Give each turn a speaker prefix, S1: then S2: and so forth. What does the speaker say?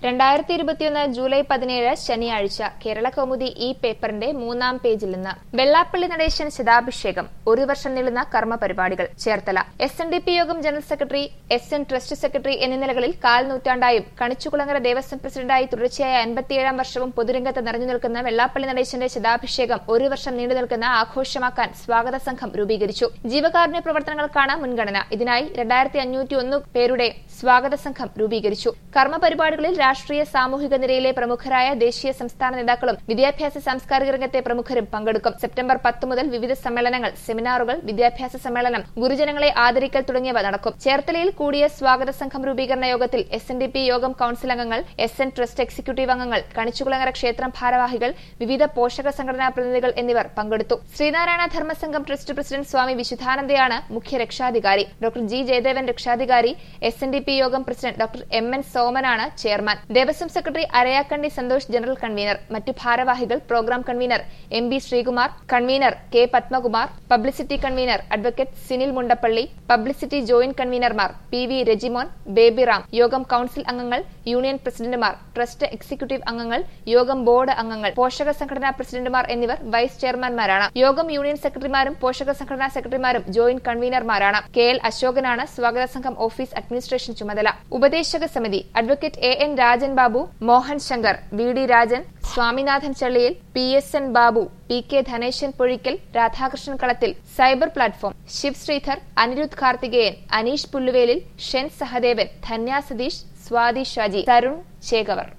S1: രണ്ടായിരത്തി ഇരുപത്തിയൊന്ന് ജൂലൈ പതിനേഴ് ശനിയാഴ്ച കേരള കൗമുദി ഈ പേപ്പറിന്റെ മൂന്നാം പേജിൽ നിന്ന് വെള്ളാപ്പള്ളി നടേശൻ ശതാഭിഷേകം ഒരു വർഷം നീളുന്ന കർമ്മ പരിപാടികൾ Cherthala S N D P Yogam general secretary S N trust secretary എന്നീ നിലകളിൽ കാൽ നൂറ്റാണ്ടായും കണിച്ചുകുളങ്ങര ദേവസ്വം പ്രസിഡന്റായി തുടർച്ചയായ അൻപത്തിയേഴാം വർഷവും പൊതുരംഗത്ത് നിറഞ്ഞു നിൽക്കുന്ന വെള്ളാപ്പള്ളി നടേശന്റെ ശതാഭിഷേകം ഒരു വർഷം നീണ്ടു നിൽക്കുന്ന ആഘോഷമാക്കാൻ സ്വാഗത സംഘം രൂപീകരിച്ചു ജീവകാരുണ്യ പ്രവർത്തനങ്ങൾക്കാണ് മുൻഗണന ഇതിനായി രണ്ടായിരത്തി അഞ്ഞൂറ്റി ഒന്ന് പേരുടെ സ്വാഗത സംഘം രൂപീകരിച്ചു കർമ്മ പരിപാടികളിൽ രാഷ്ട്രീയ സാമൂഹിക നിരയിലെ പ്രമുഖരായ ദേശീയ സംസ്ഥാന നേതാക്കളും വിദ്യാഭ്യാസ സാംസ്കാരിക രംഗത്തെ പ്രമുഖരും പങ്കെടുക്കും സെപ്റ്റംബർ പത്ത് മുതൽ വിവിധ സമ്മേളനങ്ങൾ സെമിനാറുകൾ വിദ്യാഭ്യാസ സമ്മേളനം ഗുരുജനങ്ങളെ ആദരിക്കൽ തുടങ്ങിയവ നടക്കും ചേർത്തലയിൽ കൂടിയ സ്വാഗത സംഘം രൂപീകരണ യോഗത്തിൽ S N D P Yogam council അംഗങ്ങൾ എസ് എൻ ട്രസ്റ്റ് എക്സിക്യൂട്ടീവ് അംഗങ്ങൾ കണിച്ചുകുളങ്ങര ക്ഷേത്രം ഭാരവാഹികൾ വിവിധ പോഷക സംഘടനാ പ്രതിനിധികൾ എന്നിവർ പങ്കെടുത്തു ശ്രീനാരായണ ധർമ്മസംഘം ട്രസ്റ്റ് പ്രസിഡന്റ് സ്വാമി വിശുദ്ധാനന്ദയാണ് മുഖ്യ രക്ഷാധികാരി ഡോക്ടർ ജി ജയദേവൻ രക്ഷാധികാരി S N D P Yogam president doctor M N സോമനാണ് chairman Devaswom secretary Arayakkanni Santhosh general convener മറ്റു ഭാരവാഹികൾ programme convener M B Sreekumar convener K Padmakumar publicity convener advocate Sinil Mundappally publicity joint കൺവീനർമാർ P V Rajimon Babyram Yogam council അംഗങ്ങൾ യൂണിയൻ പ്രസിഡന്റുമാർ ട്രസ്റ്റ് എക്സിക്യൂട്ടീവ് അംഗങ്ങൾ യോഗം board അംഗങ്ങൾ പോഷക സംഘടനാ പ്രസിഡന്റുമാർ എന്നിവർ വൈസ് ചെയർമാൻമാരാണ് യോഗം യൂണിയൻ സെക്രട്ടറിമാരും പോഷക സംഘടനാ സെക്രട്ടറിമാരും ജോയിന്റ് കൺവീനർമാരാണ് കെ എൽ അശോകനാണ് സ്വാഗത സംഘം ഓഫീസ് അഡ്മിനിസ്ട്രേഷൻ ചുമതല ഉപദേശക സമിതി advocate A N Rajan Babu Mohan Shankar V D Rajan Swaminathan Challiyil P S N Babu P K Dhaneshan Pozhikkal Radhakrishnan Kalathil cyber platform Shiv Sreedhar Anirudh Karthikeyan Aneesh Pulluvelil Shen Sahadevan Dhanya Satheesh Swathi Shaji Tharun ചേകവർ